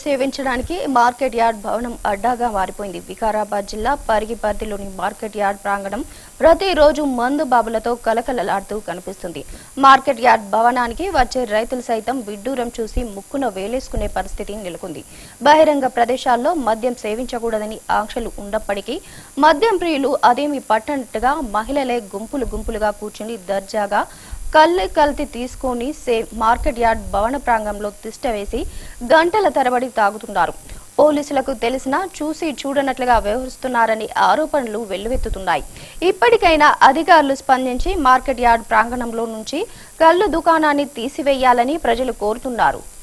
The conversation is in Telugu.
సేవించడానికి మార్కెట్ యార్డ్ భవనం అడ్డాగా మారిపోయింది వికారాబాద్ జిల్లా పరిగి పరిధిలోని మార్కెట్ యార్డ్ ప్రాంగణం ప్రతిరోజు మందు బాబులతో కలకలలాడుతూ కనిపిస్తుంది మార్కెట్ యార్డ్ భవనానికి వచ్చే రైతులు సైతం విడ్డూరం చూసి ముక్కున వేలేసుకునే పరిస్థితి నెలకొంది బహిరంగ ప్రదేశాల్లో మద్యం సేవించకూడదని ఆంక్షలు ఉన్నప్పటికీ మద్యం ప్రియులు అదేమి పట్టనట్టుగా మహిళలే గుంపులు గుంపులుగా కూర్చుని దర్జాగా కళ్ళు కల్తీ తీసుకొని సే మార్కెట్ యార్డ్ భవన ప్రాంగంలో తిష్టవేసి గంటల తరబడి తాగుతున్నారు పోలీసులకు తెలిసినా చూసి చూడనట్లుగా వ్యవహరిస్తున్నారని ఆరోపణలు వెల్లువెత్తుతున్నాయి ఇప్పటికైనా అధికారులు స్పందించి మార్కెట్ యార్డ్ ప్రాంగణంలో నుంచి కళ్ళు దుకాణాన్ని తీసివేయాలని ప్రజలు కోరుతున్నారు